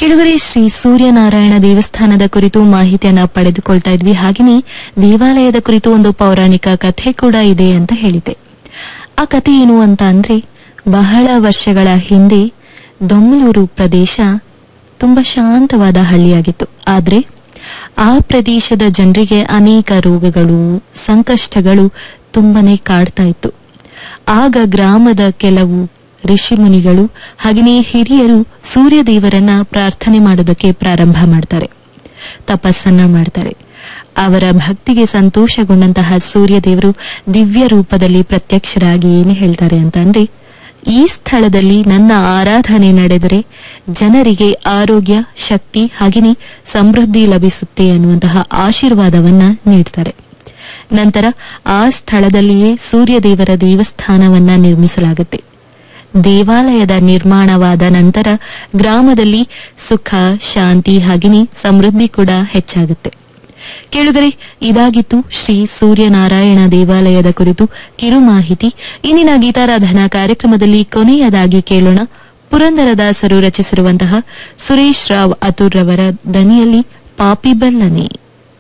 ಕೆಳಗಡೆ ಶ್ರೀ ಸೂರ್ಯನಾರಾಯಣ ದೇವಸ್ಥಾನದ ಕುರಿತು ಮಾಹಿತಿಯನ್ನ ಪಡೆದುಕೊಳ್ತಾ ಇದ್ವಿ ಹಾಗೆಯೇ ದೇವಾಲಯದ ಕುರಿತು ಒಂದು ಪೌರಾಣಿಕ ಕಥೆ ಕೂಡ ಇದೆ ಅಂತ ಹೇಳಿದೆ ಆ ಕಥೆ ಏನು ಅಂತ ಅಂದ್ರೆ ಬಹಳ ವರ್ಷಗಳ ಹಿಂದೆ ದೊಮ್ಮಲೂರು ಪ್ರದೇಶ ತುಂಬಾ ಶಾಂತವಾದ ಹಳ್ಳಿಯಾಗಿತ್ತು ಆದ್ರೆ ಆ ಪ್ರದೇಶದ ಜನರಿಗೆ ಅನೇಕ ರೋಗಗಳು ಸಂಕಷ್ಟಗಳು ತುಂಬಾನೇ ಕಾಡ್ತಾ ಇತ್ತು ಆಗ ಗ್ರಾಮದ ಕೆಲವು ಋಷಿಮುನಿಗಳು ಹಾಗೆಯೇ ಹಿರಿಯರು ಸೂರ್ಯದೇವರನ್ನ ಪ್ರಾರ್ಥನೆ ಮಾಡೋದಕ್ಕೆ ಪ್ರಾರಂಭ ಮಾಡ್ತಾರೆ ತಪಸ್ಸನ್ನ ಮಾಡ್ತಾರೆ ಅವರ ಭಕ್ತಿಗೆ ಸಂತೋಷಗೊಂಡಂತಹ ಸೂರ್ಯದೇವರು ದಿವ್ಯ ರೂಪದಲ್ಲಿ ಪ್ರತ್ಯಕ್ಷರಾಗಿ ಏನು ಹೇಳ್ತಾರೆ ಅಂತ ಅಂದ್ರೆ ಈ ಸ್ಥಳದಲ್ಲಿ ನನ್ನ ಆರಾಧನೆ ನಡೆದರೆ ಜನರಿಗೆ ಆರೋಗ್ಯ ಶಕ್ತಿ ಹಾಗೆಯೇ ಸಮೃದ್ಧಿ ಲಭಿಸುತ್ತೆ ಅನ್ನುವಂತಹ ಆಶೀರ್ವಾದವನ್ನ ನೀಡ್ತಾರೆ ನಂತರ ಆ ಸ್ಥಳದಲ್ಲಿಯೇ ಸೂರ್ಯದೇವರ ದೇವಸ್ಥಾನವನ್ನ ನಿರ್ಮಿಸಲಾಗುತ್ತೆ ದೇವಾಲಯದ ನಿರ್ಮಾಣವಾದ ನಂತರ ಗ್ರಾಮದಲ್ಲಿ ಸುಖ ಶಾಂತಿ ಹಾಗೆಯೇ ಸಮೃದ್ಧಿ ಕೂಡ ಹೆಚ್ಚಾಗುತ್ತೆ ಕೇಳುಗರೆ ಇದಾಗಿತ್ತು ಶ್ರೀ ಸೂರ್ಯನಾರಾಯಣ ದೇವಾಲಯದ ಕುರಿತು ಕಿರು ಮಾಹಿತಿ ಇಂದಿನ ಗೀತಾರಾಧನಾ ಕಾರ್ಯಕ್ರಮದಲ್ಲಿ ಕೊನೆಯದಾಗಿ ಕೇಳೋಣ ಪುರಂದರದಾಸರು ರಚಿಸಿರುವಂತಹ ಸುರೇಶ್ ರಾವ್ ಅತುರ್ ರವರ ದನಿಯಲ್ಲಿ ಪಾಪಿ ಬಲ್ಲನೆ